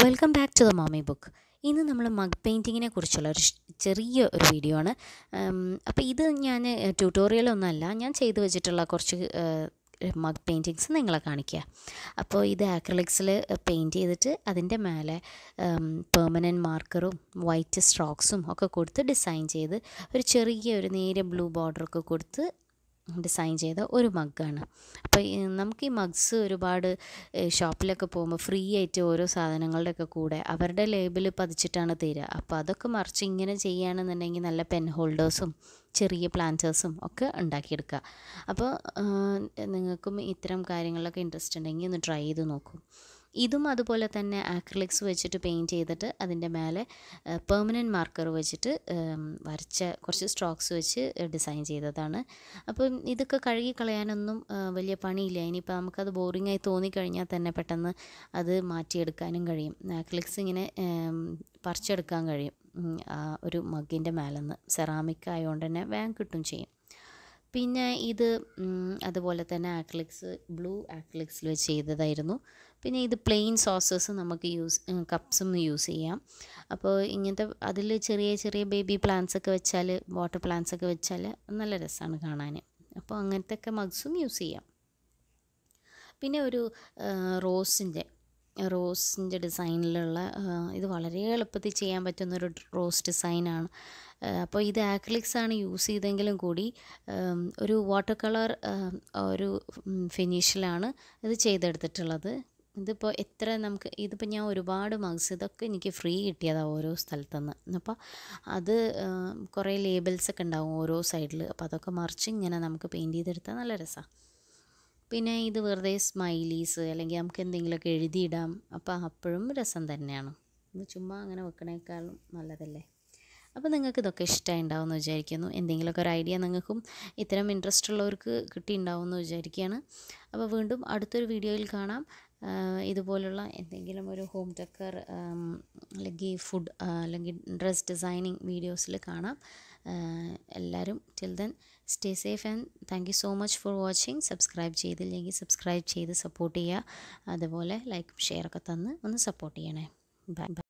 welcome back to the mommy book ഇന്ന് നമ്മൾ mug പെയിൻറ്റിങ്ങിനെ കുറിച്ചുള്ള ഒരു ഷ് ചെറിയ ഒരു വീഡിയോ ആണ് അപ്പോൾ ഇത് ഞാൻ ട്യൂട്ടോറിയലൊന്നുമല്ല ഞാൻ ചെയ്തു വെച്ചിട്ടുള്ള കുറച്ച് മഗ് പെയിൻറ്റിങ്സ് നിങ്ങളെ കാണിക്കുക അപ്പോൾ ഇത് ആക്രലിക്സിൽ പെയിൻറ്റ് ചെയ്തിട്ട് അതിൻ്റെ മേലെ പെർമനൻറ്റ് മാർക്കറും വൈറ്റ് സ്ട്രോക്സും ഒക്കെ കൊടുത്ത് ഡിസൈൻ ചെയ്ത് ഒരു ചെറിയ ഒരു നേരിയ ബ്ലൂ ബോർഡറൊക്കെ കൊടുത്ത് ഡിസൈൻ ചെയ്ത ഒരു മഗ്ഗാണ് അപ്പോൾ ഈ നമുക്ക് ഈ മഗ്സ് ഒരുപാട് ഷോപ്പിലൊക്കെ പോകുമ്പോൾ ഫ്രീ ആയിട്ട് ഓരോ സാധനങ്ങളുടെയൊക്കെ കൂടെ അവരുടെ ലേബിൾ പതിച്ചിട്ടാണ് തരിക അപ്പോൾ അതൊക്കെ മറിച്ച് ഇങ്ങനെ ചെയ്യുകയാണെന്നുണ്ടെങ്കിൽ നല്ല പെൻ ഹോൾഡേഴ്സും ചെറിയ പ്ലാന്റേഴ്സും ഒക്കെ ഉണ്ടാക്കിയെടുക്കുക അപ്പോൾ നിങ്ങൾക്കും ഇത്തരം കാര്യങ്ങളിലൊക്കെ ഇൻട്രസ്റ്റ് ഉണ്ടെങ്കിൽ ഒന്ന് ട്രൈ ചെയ്ത് നോക്കൂ ഇതും അതുപോലെ തന്നെ ആക്രിലിക്സ് വെച്ചിട്ട് പെയിൻറ്റ് ചെയ്തിട്ട് അതിൻ്റെ മേലെ പെർമനൻറ്റ് മാർക്കർ വെച്ചിട്ട് വരച്ച കുറച്ച് സ്ട്രോക്സ് വെച്ച് ഡിസൈൻ ചെയ്തതാണ് അപ്പം ഇതൊക്കെ കഴുകി കളയാനൊന്നും വലിയ പണിയില്ല ഇനിയിപ്പോൾ നമുക്കത് ബോറിങ്ങായി തോന്നിക്കഴിഞ്ഞാൽ തന്നെ പെട്ടെന്ന് അത് മാറ്റിയെടുക്കാനും കഴിയും ആക്രിലിക്സ് ഇങ്ങനെ പറിച്ചെടുക്കാൻ കഴിയും ആ ഒരു മഗ്ഗിൻ്റെ മേലെന്ന് സെറാമിക് ആയതുകൊണ്ട് തന്നെ വേഗം കിട്ടും ചെയ്യും പിന്നെ ഇത് അതുപോലെ തന്നെ ആക്ലിക്സ് ബ്ലൂ ആക്ലിക്സിൽ വെച്ച് ചെയ്തതായിരുന്നു പിന്നെ ഇത് പ്ലെയിൻ സോസസ് നമുക്ക് യൂസ് കപ്സും യൂസ് ചെയ്യാം അപ്പോൾ ഇങ്ങനത്തെ അതിൽ ചെറിയ ചെറിയ ബേബി പ്ലാന്റ്സ് ഒക്കെ വെച്ചാൽ വാട്ടർ പ്ലാന്റ്സ് ഒക്കെ വെച്ചാൽ നല്ല രസമാണ് കാണാൻ അപ്പോൾ അങ്ങനത്തെ ഒക്കെ മഗ്സും യൂസ് ചെയ്യാം പിന്നെ ഒരു റോസിൻ്റെ റോസിൻ്റെ ഡിസൈനിലുള്ള ഇത് വളരെ എളുപ്പത്തിൽ ചെയ്യാൻ പറ്റുന്നൊരു റോസ് ഡിസൈനാണ് അപ്പോൾ ഇത് ആക്രിലിക്സ് ആണ് യൂസ് ചെയ്തെങ്കിലും കൂടി ഒരു വാട്ടർ കളർ ഒരു ഫിനിഷിലാണ് ഇത് ചെയ്തെടുത്തിട്ടുള്ളത് ഇതിപ്പോൾ എത്ര നമുക്ക് ഇതിപ്പോൾ ഞാൻ ഒരുപാട് മഗ്സ് ഇതൊക്കെ എനിക്ക് ഫ്രീ കിട്ടിയതാണ് ഓരോ സ്ഥലത്തുനിന്ന് അപ്പോൾ അത് കുറേ ലേബിൾസൊക്കെ ഉണ്ടാവും ഓരോ സൈഡിൽ അപ്പോൾ അതൊക്കെ മറിച്ച് ഇങ്ങനെ നമുക്ക് പെയിൻറ്റ് ചെയ്തെടുത്താൽ നല്ല രസമാണ് പിന്നെ ഇത് വെറുതെ സ്മൈലീസ് അല്ലെങ്കിൽ നമുക്ക് എന്തെങ്കിലുമൊക്കെ എഴുതിയിടാം അപ്പോൾ അപ്പോഴും രസം തന്നെയാണ് ഇത് ചുമ്മാ അങ്ങനെ വെക്കണേക്കാളും നല്ലതല്ലേ അപ്പോൾ നിങ്ങൾക്ക് ഇതൊക്കെ ഇഷ്ടമായി ഉണ്ടാവുമെന്ന് വിചാരിക്കുന്നു എന്തെങ്കിലുമൊക്കെ ഒരു ഐഡിയ നിങ്ങൾക്കും ഇത്തരം ഇൻട്രസ്റ്റ് ഉള്ളവർക്ക് കിട്ടിയിട്ടുണ്ടാവുമെന്ന് വിചാരിക്കുകയാണ് അപ്പോൾ വീണ്ടും അടുത്തൊരു വീഡിയോയിൽ കാണാം ഇതുപോലുള്ള എന്തെങ്കിലും ഒരു ഹോം ഡെക്കർ അല്ലെങ്കിൽ ഫുഡ് അല്ലെങ്കിൽ ഡ്രസ് ഡിസൈനിങ് വീഡിയോസിൽ കാണാം എല്ലാവരും till then stay safe and thank you so much for watching subscribe ചെയ്തില്ലെങ്കിൽ സബ്സ്ക്രൈബ് ചെയ്ത് സപ്പോർട്ട് ചെയ്യുക അതുപോലെ ലൈക്കും ഷെയറൊക്കെ തന്ന് ഒന്ന് സപ്പോർട്ട് ചെയ്യണേ ബൈ